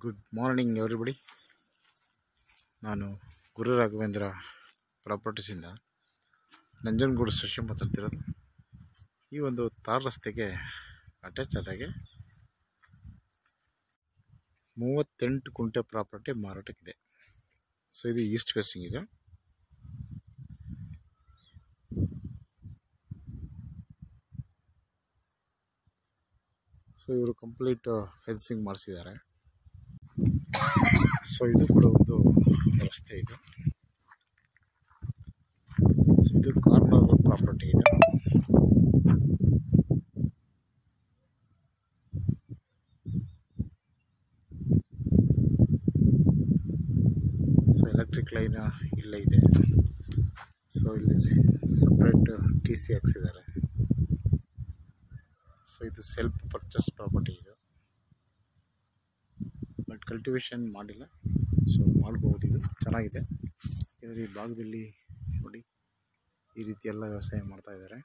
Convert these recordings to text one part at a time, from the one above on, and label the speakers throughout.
Speaker 1: good morning everybody ನಾನು ಗುರು ರಾಘವೇಂದ್ರ ಪ್ರಾಪರ್ಟೀಸಿಂದ ನಂಜನಗೂಡು ಶಶಿ ಮಾತಾಡ್ತಿರೋದು ಈ ಒಂದು ತಾರ್ ರಸ್ತೆಗೆ ಅಟ್ಯಾಚ್ ಆದಾಗೆ ಮೂವತ್ತೆಂಟು ಕುಂಟೆ ಪ್ರಾಪರ್ಟಿ ಮಾರಾಟಕ್ಕಿದೆ ಸೊ ಇದು ಈಸ್ಟ್ ಫೇಸಿಂಗ್ ಇದೆ ಸೊ ಇವರು ಕಂಪ್ಲೀಟ್ ಫೆನ್ಸಿಂಗ್ ಮಾಡಿಸಿದ್ದಾರೆ ಸೊ ಇದು ಕೂಡ ಒಂದು ರಸ್ತೆ ಇದು ಸೊ ಇದು ಕಾರ್ನರ್ ಪ್ರಾಪರ್ಟಿ ಇದೆ ಸೊ ಎಲೆಕ್ಟ್ರಿಕ್ ಲೈನ್ ಇಲ್ಲೇ ಇದೆ ಸೊ ಇಲ್ಲಿ ಸಪ್ರೇಟ್ ಟಿ ಸಿ ಹಾಕ್ಸಿದ್ದಾರೆ ಸೊ ಇದು ಸೆಲ್ಫ್ ಪರ್ಚೇಸ್ ಪ್ರಾಪರ್ಟಿ ಇದು ಬಟ್ ಕಲ್ಟಿವೇಶನ್ ಮಾಡಿಲ್ಲ ಸೊ ಮಾಡ್ಬೋದು ಇದು ಚೆನ್ನಾಗಿದೆ ಯಾಕಂದರೆ ಈ ಭಾಗದಲ್ಲಿ ನೋಡಿ ಈ ರೀತಿ ಎಲ್ಲ ವ್ಯವಸಾಯ ಮಾಡ್ತಾ ಇದ್ದಾರೆ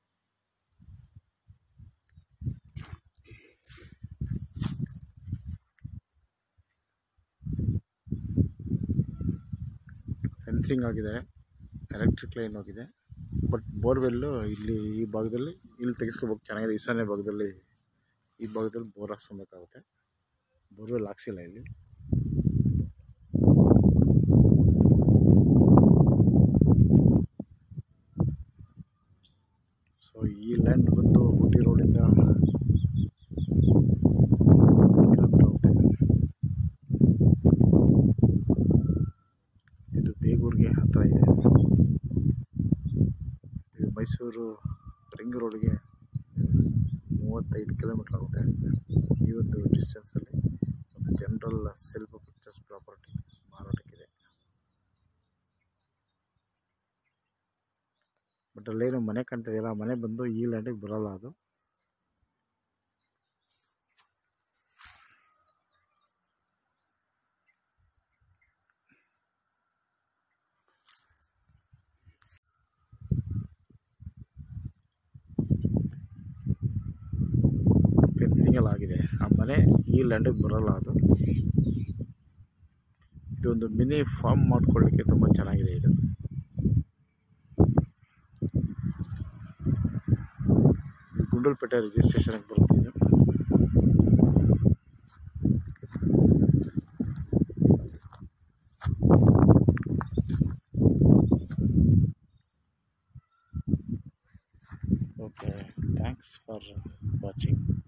Speaker 1: ಫೆನ್ಸಿಂಗ್ ಆಗಿದೆ ಎಲೆಕ್ಟ್ರಿಕ್ ಲೈನ್ ಹೋಗಿದೆ ಬಟ್ ಬೋರ್ವೆಲ್ಲು ಇಲ್ಲಿ ಈ ಭಾಗದಲ್ಲಿ ಇಲ್ಲಿ ತೆಗೆಸ್ಕೋಬೇಕು ಚೆನ್ನಾಗಿದೆ ಈಶಾನ್ಯ ಭಾಗದಲ್ಲಿ ಈ ಭಾಗದಲ್ಲಿ ಬೋರ್ ಹಾಕ್ಸ್ಕೊಬೇಕಾಗುತ್ತೆ ಬೋರ್ವೆಲ್ ಹಾಕ್ಸಿಲ್ಲ ಇಲ್ಲಿ ಸೊ ಈ ಲ್ಯಾಂಡ್ ಬಂದು ಊಟಿ ರೋಡಿಂದ ಕಿಲೋಮೀಟರ್ ಆಗುತ್ತೆ ಇದು ಬೇಗೂರಿಗೆ ಹತ್ತಿರ ಇದೆ ಇದು ಮೈಸೂರು ರಿಂಗ್ ರೋಡ್ಗೆ ಮೂವತ್ತೈದು ಕಿಲೋಮೀಟ್ರ್ ಆಗುತ್ತೆ ಈ ಒಂದು ಡಿಸ್ಟೆನ್ಸಲ್ಲಿ ಒಂದು ಜನರಲ್ ಸೆಲ್ಫ್ ಪರ್ಚೇಸ್ ಪ್ರಾಪರ್ಟಿ ಮಾರಾಟಕ್ಕಿದೆ ಬಟ್ ಅಲ್ಲೇನು ಮನೆ ಕಾಣ್ತಿದೆಯಲ್ಲ ಆ ಮನೆ ಬಂದು ಈ ಲ್ಯಾಂಡಿಗೆ ಬರೋಲ್ಲ ಅದು ಫೆನ್ಸಿಂಗ್ ಎಲ್ಲ ಆಗಿದೆ ಆ ಮನೆ ಈ ಲ್ಯಾಂಡಿಗೆ ಬರೋಲ್ಲ ಅದು ಇದೊಂದು ಮಿನಿ ಫಾರ್ಮ್ ಮಾಡ್ಕೊಳ್ಳಿಕ್ಕೆ ತುಂಬ ಚೆನ್ನಾಗಿದೆ ಇದು ಗುಂಡಲ್ಪೇಟೆ ರಿಜಿಸ್ಟ್ರೇಷನ್ಗೆ ಬರುತ್ತೆ ಇದು ಓಕೆ ಥ್ಯಾಂಕ್ಸ್ ಫಾರ್ ವಾಚಿಂಗ್